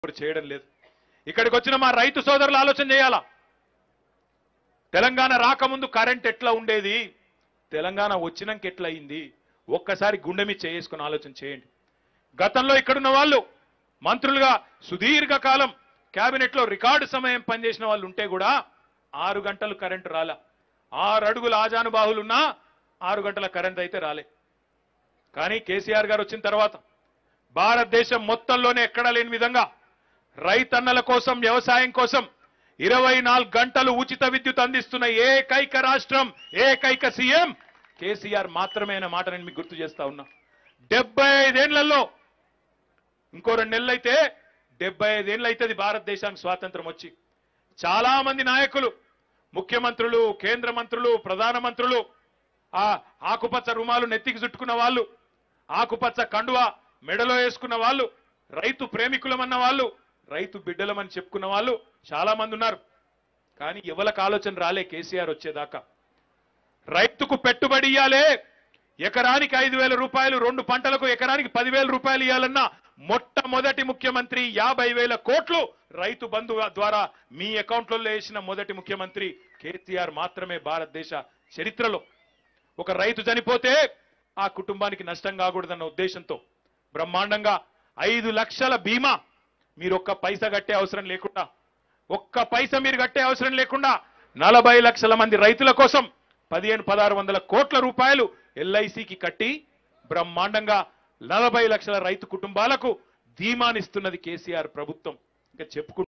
ఇప్పుడు చేయడం లేదు ఇక్కడికి వచ్చిన మా రైతు సోదరులు ఆలోచన చేయాలా తెలంగాణ రాకముందు కరెంట్ ఎట్లా ఉండేది తెలంగాణ వచ్చినాక ఎట్లా అయింది ఒక్కసారి గుండె మీద చేసుకుని ఆలోచన చేయండి గతంలో ఇక్కడున్న వాళ్ళు మంత్రులుగా సుదీర్ఘ కాలం కేబినెట్ లో రికార్డు సమయం పనిచేసిన వాళ్ళు ఉంటే కూడా ఆరు గంటలు కరెంటు రాలే ఆరు అడుగుల ఆజానుబాహులున్నా ఆరు గంటల కరెంట్ అయితే రాలే కానీ కేసీఆర్ గారు వచ్చిన తర్వాత భారతదేశం మొత్తంలోనే ఎక్కడా లేని విధంగా రైతన్నల కోసం వ్యవసాయం కోసం ఇరవై నాలుగు గంటలు ఉచిత విద్యుత్ అందిస్తున్న ఏకైక రాష్ట్రం ఏకైక సీఎం కేసీఆర్ మాత్రమే అనే మాట నేను మీకు గుర్తు చేస్తా ఉన్నా డెబ్బై ఐదేళ్లలో ఇంకో రెండు నెలలు అయితే డెబ్బై ఐదేళ్ళు అవుతుంది భారతదేశానికి స్వాతంత్రం వచ్చి చాలా మంది నాయకులు ముఖ్యమంత్రులు కేంద్ర మంత్రులు ప్రధానమంత్రులు ఆ ఆకుపచ్చ రుమాలు నెత్తికి చుట్టుకున్న వాళ్ళు ఆకుపచ్చ కండువా మెడలో వేసుకున్న వాళ్ళు రైతు ప్రేమికులమన్న వాళ్ళు రైతు బిడ్డలమని చెప్పుకున్న వాళ్ళు చాలా మంది ఉన్నారు కానీ ఎవరికి ఆలోచన రాలే కేసీఆర్ వచ్చేదాకా రైతుకు పెట్టుబడి ఇయ్యాలే ఎకరానికి ఐదు వేల రూపాయలు రెండు పంటలకు ఎకరానికి పదివేల రూపాయలు ఇవ్వాలన్నా మొట్టమొదటి ముఖ్యమంత్రి యాభై వేల కోట్లు రైతు బంధు ద్వారా మీ అకౌంట్లలో వేసిన మొదటి ముఖ్యమంత్రి కేసీఆర్ మాత్రమే భారతదేశ చరిత్రలో ఒక రైతు చనిపోతే ఆ కుటుంబానికి నష్టం కాకూడదన్న ఉద్దేశంతో బ్రహ్మాండంగా ఐదు లక్షల బీమా మీరు ఒక్క పైసా కట్టే అవసరం లేకుండా ఒక్క పైసా మీరు కట్టే అవసరం లేకుండా నలభై లక్షల మంది రైతుల కోసం పదిహేను పదహారు వందల కోట్ల రూపాయలు ఎల్ఐసికి కట్టి బ్రహ్మాండంగా నలభై లక్షల రైతు కుటుంబాలకు ధీమానిస్తున్నది కేసీఆర్ ప్రభుత్వం ఇంకా చెప్పుకుంటూ